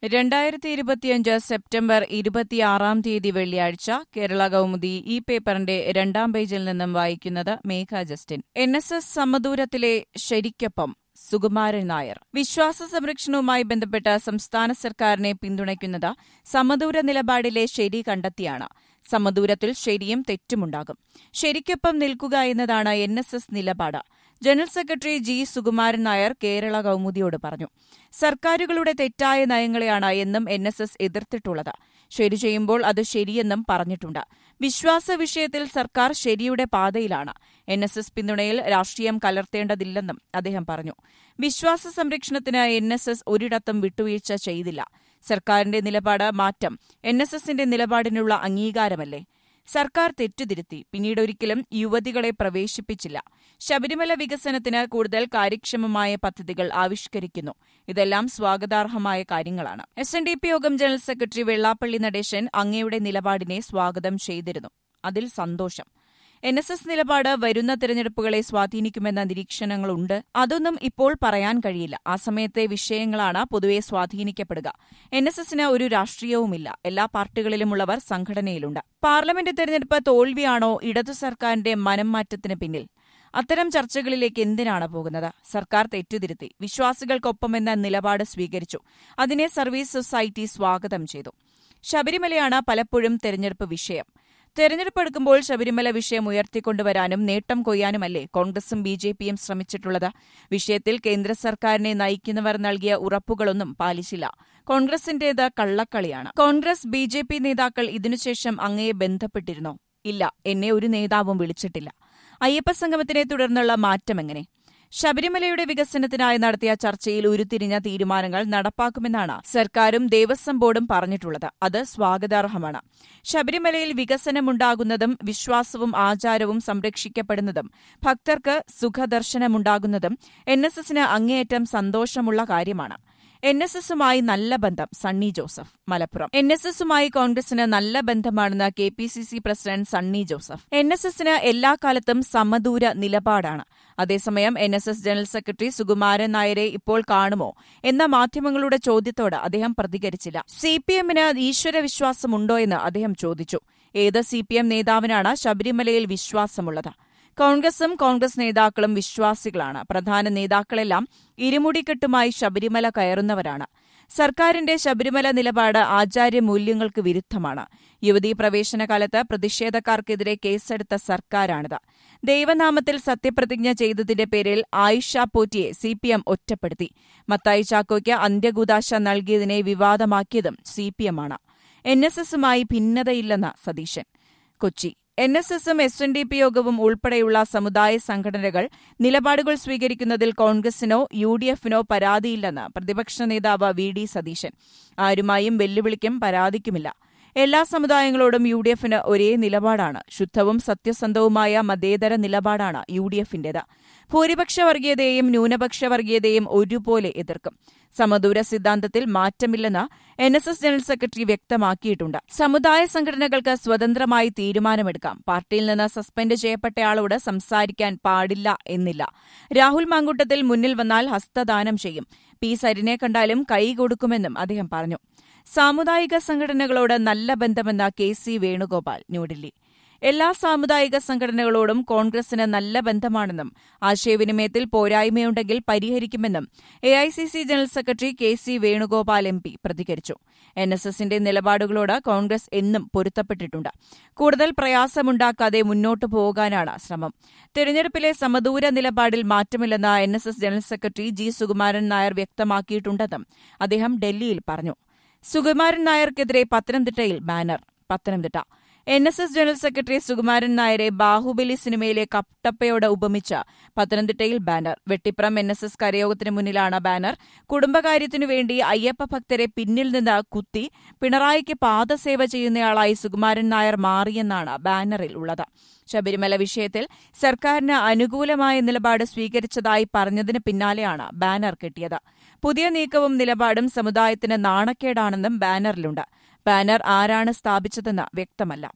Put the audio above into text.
രണ്ടായിരത്തി ഇരുപത്തിയഞ്ച് സെപ്റ്റംബർ ഇരുപത്തിയാറാം തീയതി വെള്ളിയാഴ്ച കേരള കൗമുദി ഈ പേപ്പറിന്റെ രണ്ടാം പേജിൽ നിന്നും വായിക്കുന്നത് Megha Justin N S S സമദൂരത്തിലെ ശരിക്കൊപ്പം സുകുമാരൻ നായർ വിശ്വാസ സംരക്ഷണവുമായി ബന്ധപ്പെട്ട് സംസ്ഥാന സർക്കാരിനെ പിന്തുണയ്ക്കുന്നത് സമദൂര നിലപാടിലെ ശരി കണ്ടെത്തിയാണ് സമദൂരത്തിൽ ശരിയും തെറ്റുമുണ്ടാകും ശരിക്കൊപ്പം നിൽക്കുക എന്നതാണ് എൻ എസ് എസ് നിലപാട് general secretary G Sukumaran Nair Kerala കൗമുദിയോട് പറഞ്ഞു സർക്കാരുകളുടെ തെറ്റായ നയങ്ങളെയാണ് എന്നും എൻ എസ് എസ് എതിർത്തിട്ടുള്ളത് ശരി ചെയ്യുമ്പോൾ അത് ശരിയെന്നും പറഞ്ഞിട്ടുണ്ട് വിശ്വാസ വിഷയത്തിൽ സർക്കാർ ശരിയുടെ പാതയിലാണ് എൻ എസ് എസ് പിന്തുണയിൽ രാഷ്ട്രീയം കലർത്തേണ്ടതില്ലെന്നും അദ്ദേഹം പറഞ്ഞു വിശ്വാസ സംരക്ഷണത്തിന് എൻ എസ് എസ് ഒരിടത്തും വിട്ടുവീഴ്ച ചെയ്തില്ല സർക്കാരിന്റെ നിലപാട് മാറ്റം എൻ എസ് എസിന്റെ നിലപാടിനുള്ള അംഗീകാരമല്ലേ സർക്കാർ തെറ്റുതിരുത്തി പിന്നീട് ഒരിക്കലും യുവതികളെ പ്രവേശിപ്പിച്ചില്ല ശബരിമല വികസനത്തിന് കൂടുതൽ കാര്യക്ഷമമായ പദ്ധതികൾ ആവിഷ്കരിക്കുന്നു ഇതെല്ലാം സ്വാഗതാർഹമായ കാര്യങ്ങളാണ് എസ് എൻ ഡി പി യോഗം ജനറൽ സെക്രട്ടറി വെള്ളാപ്പള്ളി നടേശൻ അങ്ങയുടെ നിലപാടിനെ സ്വാഗതം ചെയ്തിരുന്നു അതിൽ സന്തോഷം എൻ എസ് എസ് നിലപാട് വരുന്ന തെരഞ്ഞെടുപ്പുകളെ സ്വാധീനിക്കുമെന്ന നിരീക്ഷണങ്ങളുണ്ട് അതൊന്നും ഇപ്പോൾ പറയാൻ കഴിയില്ല ആ സമയത്തെ വിഷയങ്ങളാണ് പൊതുവെ സ്വാധീനിക്കപ്പെടുക എൻ എസ് എസിന് ഒരു രാഷ്ട്രീയവുമില്ല എല്ലാ പാർട്ടികളിലുമുള്ളവർ സംഘടനയിലുണ്ട് പാർലമെന്റ് തെരഞ്ഞെടുപ്പ് തോൽവിയാണോ ഇടതു സർക്കാരിന്റെ മനം മാറ്റത്തിന് പിന്നിൽ അത്തരം ചർച്ചകളിലേക്ക് എന്തിനാണ് പോകുന്നത് സർക്കാർ തെറ്റുതിരുത്തി വിശ്വാസികൾക്കൊപ്പമെന്ന നിലപാട് സ്വീകരിച്ചു അതിനെ സർവീസ് സൊസൈറ്റി സ്വാഗതം ചെയ്തു ശബരിമലയാണ് പലപ്പോഴും തെരഞ്ഞെടുപ്പ് വിഷയം തെരഞ്ഞെടുപ്പ് എടുക്കുമ്പോൾ ശബരിമല വിഷയം ഉയർത്തിക്കൊണ്ടുവരാനും നേട്ടം കൊയ്യാനുമല്ലേ കോൺഗ്രസും ബി ജെ പിയും ശ്രമിച്ചിട്ടുള്ളത് വിഷയത്തിൽ കേന്ദ്ര സർക്കാരിനെ നയിക്കുന്നവർ നൽകിയ ഉറപ്പുകളൊന്നും പാലിച്ചില്ല കോൺഗ്രസിന്റേത് കള്ളക്കളിയാണ് കോൺഗ്രസ് ബി ജെ പി നേതാക്കൾ ഇതിനുശേഷം അങ്ങയെ ബന്ധപ്പെട്ടിരുന്നോ ഇല്ല എന്നെ ഒരു നേതാവും വിളിച്ചിട്ടില്ല അയ്യപ്പ സംഗമത്തിനെ തുടർന്നുള്ള മാറ്റമെങ്ങനെ ശബരിമലയുടെ വികസനത്തിനായി നടത്തിയ ചർച്ചയിൽ ഉരുത്തിരിഞ്ഞ തീരുമാനങ്ങൾ നടപ്പാക്കുമെന്നാണ് സർക്കാരും ദേവസ്വം ബോർഡും പറഞ്ഞിട്ടുള്ളത് അത് സ്വാഗതാർഹമാണ് ശബരിമലയിൽ വികസനമുണ്ടാകുന്നതും വിശ്വാസവും ആചാരവും സംരക്ഷിക്കപ്പെടുന്നതും ഭക്തർക്ക് സുഖദർശനമുണ്ടാകുന്നതും എൻ എസ് എസിന് അങ്ങേയറ്റം സന്തോഷമുള്ള കാര്യമാണ് എൻ എസ് എസുമായി നല്ല ബന്ധം Sunny Joseph Malappuram N S എസുമായി കോൺഗ്രസിന് നല്ല ബന്ധമാണെന്ന് K P C C president Sunny Joseph N S എസിന് എല്ലാ കാലത്തും സമദൂര നിലപാടാണ് അതേസമയം N S S general secretary Sukumaran നായരെ ഇപ്പോൾ കാണുമോ എന്ന മാധ്യമങ്ങളുടെ ചോദ്യത്തോട് അദ്ദേഹം പ്രതികരിച്ചില്ല സി പി എമ്മിന് ഈശ്വരവിശ്വാസമുണ്ടോ എന്ന് അദ്ദേഹം ചോദിച്ചു ഏത് സി പി എം നേതാവിനാണ് ശബരിമലയിൽ വിശ്വാസമുള്ളത് കോൺഗ്രസും കോൺഗ്രസ് നേതാക്കളും വിശ്വാസികളാണ് പ്രധാന നേതാക്കളെല്ലാം ഇരുമുടിക്കെട്ടുമായി ശബരിമല കയറുന്നവരാണ് സർക്കാരിന്റെ ശബരിമല നിലപാട് ആചാര്യമൂല്യങ്ങൾക്ക് വിരുദ്ധമാണ് യുവതീ പ്രവേശന കാലത്ത് പ്രതിഷേധക്കാർക്കെതിരെ കേസെടുത്ത സർക്കാരാണിത് ദൈവനാമത്തിൽ സത്യപ്രതിജ്ഞ ചെയ്തതിന്റെ പേരിൽ ആയിഷ പോറ്റിയെ സിപിഎം ഒറ്റപ്പെടുത്തി മത്തായി ചാക്കോയ്ക്ക് അന്ത്യകൂതാശ നൽകിയതിനെ വിവാദമാക്കിയതും സിപിഎമ്മാണ് എൻ എസ് എസുമായി ഭിന്നതയില്ലെന്ന് സതീശൻ കൊച്ചി എൻ എസ് എസും എസ് എൻ ഡി പി യോഗവും ഉൾപ്പെടെയുള്ള സമുദായ സംഘടനകൾ നിലപാടുകൾ സ്വീകരിക്കുന്നതിൽ കോൺഗ്രസിനോ യു ഡി എഫിനോ പരാതിയില്ലെന്ന് പ്രതിപക്ഷ നേതാവ് വി ഡി സതീശൻ ആരുമായും വെല്ലുവിളിക്കും പരാതിക്കുമില്ല എല്ലാ സമുദായങ്ങളോടും യു ഡി എഫിന് ഒരേ നിലപാടാണ് ശുദ്ധവും സത്യസന്ധവുമായ മതേതര നിലപാടാണ് യു ഡി എഫിന്റേത് ഭൂരിപക്ഷ വർഗീയതയെയും ന്യൂനപക്ഷ വർഗീയതയും ഒരുപോലെ എതിർക്കും സമദൂര സിദ്ധാന്തത്തിൽ മാറ്റമില്ലെന്ന് N S S general secretary വ്യക്തമാക്കിയിട്ടുണ്ട് സമുദായ സംഘടനകൾക്ക് സ്വതന്ത്രമായി തീരുമാനമെടുക്കാം പാർട്ടിയിൽ നിന്ന് സസ്പെൻഡ് ചെയ്യപ്പെട്ടയാളോട് സംസാരിക്കാൻ പാടില്ല എന്നില്ല രാഹുൽ മാങ്കൂട്ടത്തിൽ മുന്നിൽ വന്നാൽ ഹസ്തദാനം ചെയ്യും പി സരിനെ കണ്ടാലും കൈ കൊടുക്കുമെന്നും അദ്ദേഹം പറഞ്ഞു സാമുദായിക സംഘടനകളോട് നല്ല ബന്ധമെന്ന കെ സി വേണുഗോപാൽ ന്യൂഡൽഹി എല്ലാ സാമുദായിക സംഘടനകളോടും കോൺഗ്രസിന് നല്ല ബന്ധമാണെന്നും ആശയവിനിമയത്തിൽ പോരായ്മയുണ്ടെങ്കിൽ പരിഹരിക്കുമെന്നും A I C C general secretary K C Venugopal M P പ്രതികരിച്ചു എൻ എസ് എസിന്റെ നിലപാടുകളോട് കോൺഗ്രസ് എന്നും പൊരുത്തപ്പെട്ടിട്ടുണ്ട് കൂടുതൽ പ്രയാസമുണ്ടാക്കാതെ മുന്നോട്ടു പോകാനാണ് ശ്രമം തെരഞ്ഞെടുപ്പിലെ സമദൂര നിലപാടിൽ മാറ്റമില്ലെന്ന് N S S general secretary G Sukumaran Nair വ്യക്തമാക്കിയിട്ടുണ്ടെന്നും അദ്ദേഹം ഡൽഹിയിൽ പറഞ്ഞു സുകുമാരൻ നായർക്കെതിരെ പത്തനംതിട്ടയിൽ banner Pathanamthitta N S S general secretary Sukumaran നായരെ ബാഹുബലി സിനിമയിലെ കട്ടപ്പയോട് ഉപമിച്ച് പത്തനംതിട്ടയിൽ banner Vettipuram N S S കരയോഗത്തിന് മുന്നിലാണ് ബാനർ കുടുംബകാര്യത്തിനു വേണ്ടി അയ്യപ്പ ഭക്തരെ പിന്നിൽ നിന്ന് കുത്തി പിണറായിക്ക് പാദസേവ ചെയ്യുന്നയാളായി സുകുമാരൻ നായർ മാറിയെന്നാണ് ബാനറിൽ ഉള്ളത് ശബരിമല വിഷയത്തിൽ സർക്കാരിന് അനുകൂലമായ നിലപാട് സ്വീകരിച്ചതായി പറഞ്ഞതിന് പിന്നാലെയാണ് ബാനർ കെട്ടിയത് പുതിയ നീക്കവും നിലപാടും സമുദായത്തിന് നാണക്കേടാണെന്നും ബാനറിലുണ്ട് ബാനർ ആരാണ് സ്ഥാപിച്ചതെന്ന് വ്യക്തമല്ല